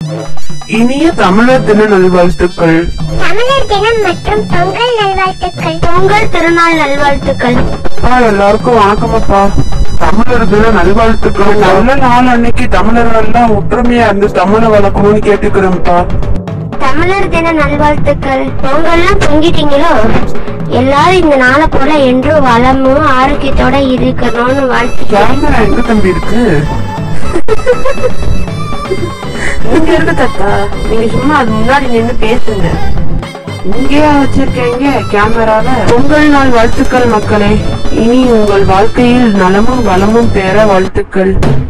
இனிய தமிழர் தின நல்வாழ்த்துக்கள் தமிழர் தினம் மற்றும் பொங்கல் நல்வாழ்த்துக்கள் பொங்கல் திருநாள் நல்வாழ்த்துக்கள் அப்பா எல்லாருக்கும் வணக்கம் அப்பா தமிழர் தின நல்வாழ்த்துக்கள் நல்ல நாள் அன்னைக்கு தமிழர்கள் எல்லாம் ஒற்றுமையா இருந்து தமிழை வளர்க்கணும்னு கேட்டுக்கிறேன்ப்பா தமிழர் தின நல்வாழ்த்துக்கள் பொங்கல்லாம் பொங்கிட்டீங்களோ எல்லாரும் இந்த நாளை போல என்றும் வளமும் ஆரோக்கியத்தோட இருக்கணும்னு வாழ்த்து கேமரா எங்க தம்பி இருக்கு இங்க இருக்கு தாத்தா நீங்க சும்மா அது முன்னாடி நின்னு பேசுங்க இங்கேயா வச்சிருக்கீங்க கேமரால பொங்கல் நாள் வாழ்த்துக்கள் மக்களே இனி உங்கள் வாழ்க்கையில் நலமும் வளமும் பெற வாழ்த்துக்கள்